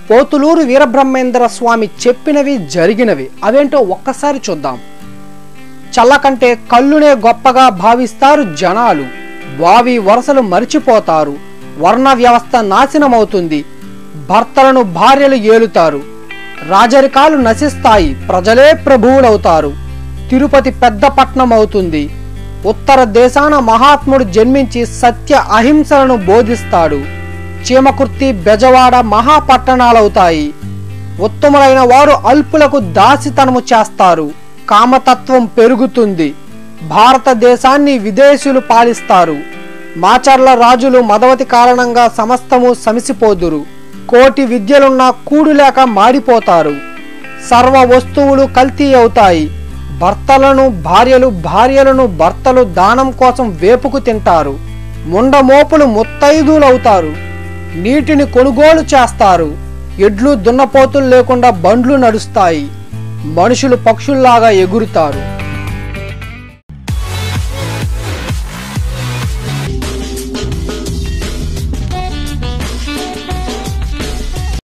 పోతులూరు వీరబ్రహ్మేంద్ర స్వామి చెప్పినవి జరిగినవి అవేంటో ఒక్కసారి చూద్దాం చల్ల కంటే కళ్ళునే గొప్పగా భావిస్తారు జనాలు వావి వరసలు మరిచిపోతారు వర్ణ వ్యవస్థ నాశనమవుతుంది భర్తలను భార్యలు ఏలుతారు రాజరికాలు నశిస్తాయి ప్రజలే ప్రభువులవుతారు తిరుపతి పెద్ద పట్నం అవుతుంది ఉత్తర దేశాన మహాత్ముడు జన్మించి సత్య అహింసలను బోధిస్తాడు చీమకుర్తి బెజవాడ మహాపట్టణాలవుతాయి ఉత్తములైన వారు అల్పులకు దాసితనము చేస్తారు కామతత్వం పెరుగుతుంది భారతదేశాన్ని విదేశీయులు పాలిస్తారు మాచర్ల రాజులు మదవతి కారణంగా సమస్తము సమిసిపోదురు కోటి విద్యలున్నా కూడు లేక మాడిపోతారు సర్వ వస్తువులు కల్తీ అవుతాయి భర్తలను భార్యలు భార్యలను భర్తలు దానం కోసం వేపుకు తింటారు ముండమోపులు ముత్తైదులవుతారు నీటిని కొనుగోలు చేస్తారు ఎడ్లు దున్నపోతులు లేకుండా బండ్లు నడుస్తాయి మనుషులు పక్షుల్లాగా ఎగురుతారు